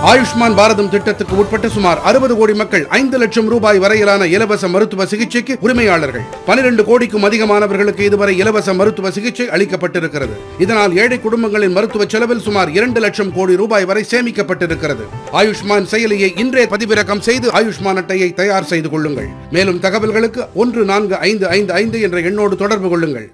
ஆயுஷ்மான் பாரதம் திட்டத்துக்கு உட்பட்ட சுமார் அறுபது கோடி மக்கள் ஐந்து லட்சம் ரூபாய் வரையிலான இலவச மருத்துவ சிகிச்சைக்கு உரிமையாளர்கள் பனிரெண்டு கோடிக்கும் அதிகமானவர்களுக்கு இதுவரை இலவச மருத்துவ சிகிச்சை அளிக்கப்பட்டிருக்கிறது இதனால் ஏழை குடும்பங்களின் மருத்துவ செலவில் சுமார் இரண்டு லட்சம் கோடி ரூபாய் வரை சேமிக்கப்பட்டிருக்கிறது ஆயுஷ்மான் செயலியை இன்றே பதிவிறக்கம் செய்து ஆயுஷ்மான் அட்டையை தயார் செய்து கொள்ளுங்கள் மேலும் தகவல்களுக்கு ஒன்று நான்கு ஐந்து ஐந்து ஐந்து என்ற எண்ணோடு தொடர்பு கொள்ளுங்கள்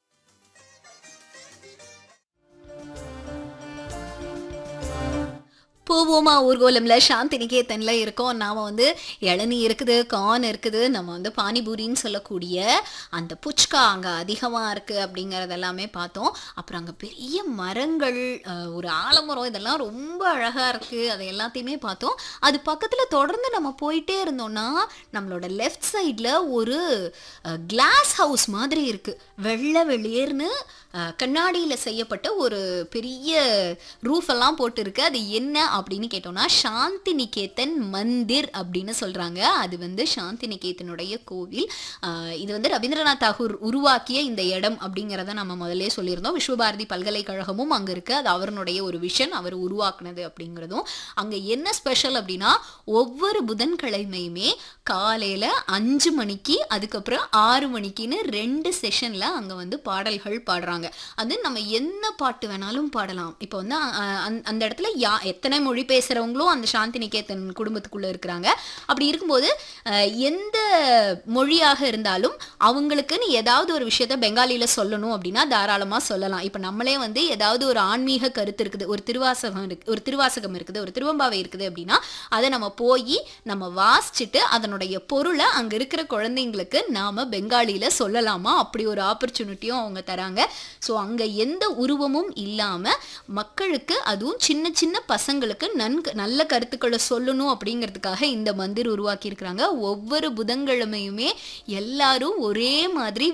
பூவோமா ஊர்கோலம்ல சாந்தி நிகேதன்ல இருக்கோம் நாம வந்து இளநீ இருக்குது கார்ன் இருக்குது நம்ம வந்து பானிபூரின்னு சொல்லக்கூடிய அந்த புச்கா அங்க அதிகமா இருக்கு அப்படிங்கறது எல்லாமே பார்த்தோம் அப்புறம் அங்க பெரிய மரங்கள் அஹ், ஒரு ஆலமரம் இதெல்லாம் ரொம்ப அழகா இருக்கு அதை எல்லாத்தையுமே பார்த்தோம் அது பக்கத்துல தொடர்ந்து நம்ம போயிட்டே இருந்தோம்னா நம்மளோட லெஃப்ட் சைட்ல ஒரு கிளாஸ் ஹவுஸ் மாதிரி இருக்கு வெள்ளை வெளியேர்னு அஹ், கண்ணாடியில செய்யப்பட்ட ஒரு பெரிய ரூஃப் எல்லாம் போட்டு இருக்கு அது என்ன அப்படின்னு கேட்டோம்னா சாந்தி நிகேதன் மந்திர் அப்படின்னு சொல்றாங்க அது வந்து சாந்தி நிகேதனுடைய கோவில் அஹ், இது வந்து ரவீந்திரநாத் தாகூர் உருவாக்கிய இந்த இடம் அப்படிங்கிறத நம்ம முதல்ல சொல்லியிருந்தோம் விஸ்வபாரதி பல்கலைக்கழகமும் அங்க இருக்கு அது அவருடைய ஒரு விஷன் அவர் உருவாக்குனது அப்படிங்கிறதும் அங்க என்ன ஸ்பெஷல் அப்படின்னா ஒவ்வொரு புதன்கிழமையுமே காலையில அஞ்சு மணிக்கு அதுக்கப்புறம் ஆறு மணிக்குன்னு ரெண்டு செஷன்ல அங்க வந்து பாடல்கள் பாடுறாங்க அது நம்ம என்ன பாட்டு வேணாலும் பாடலாம் இப்போ வந்து அஹ், அந்த- அந்த இடத்துல யா எத்தனை மொழி பேசுறவங்களும் அந்த சாந்தி நிகேதன் குடும்பத்துக்குள்ள இருக்கிறாங்க அப்படி இருக்கும்போது அஹ், எந்த மொழியாக இருந்தாலும் அவங்களுக்குன்னு ஏதாவது ஒரு விஷயத்த பெங்காலியில சொல்லணும் அப்படின்னா தாராளமா சொல்லலாம் இப்போ நம்மளே வந்து ஏதாவது ஒரு ஆன்மீக கருத்து இருக்குது ஒரு திருவாசகம் இருக்கு ஒரு திருவாசகம் இருக்குது ஒரு திருவம்பாவை இருக்குது அப்படின்னா அதை நம்ம போய் நம்ம வாசிச்சுட்டு அதனுடைய பொருளை அங்க இருக்கிற குழந்தைங்களுக்கு நாம பெங்காலியில சொல்லலாமா அப்படி ஒரு ஆப்பர்ச்சுனிட்டியும் அவங்க தராங்க ஸோ அங்க எந்த உருவமும் இல்லாம மக்களுக்கு அதுவும் சின்ன சின்ன பசங்களுக்கு நன்கு நல்ல கருத்துக்களை சொல்லணும் அப்படிங்கிறதுக்காக இந்த மந்திர் உருவாக்கி இருக்கிறாங்க ஒவ்வொரு புதன்கிழமையுமே எல்லாரும் ஒரே மாதிரி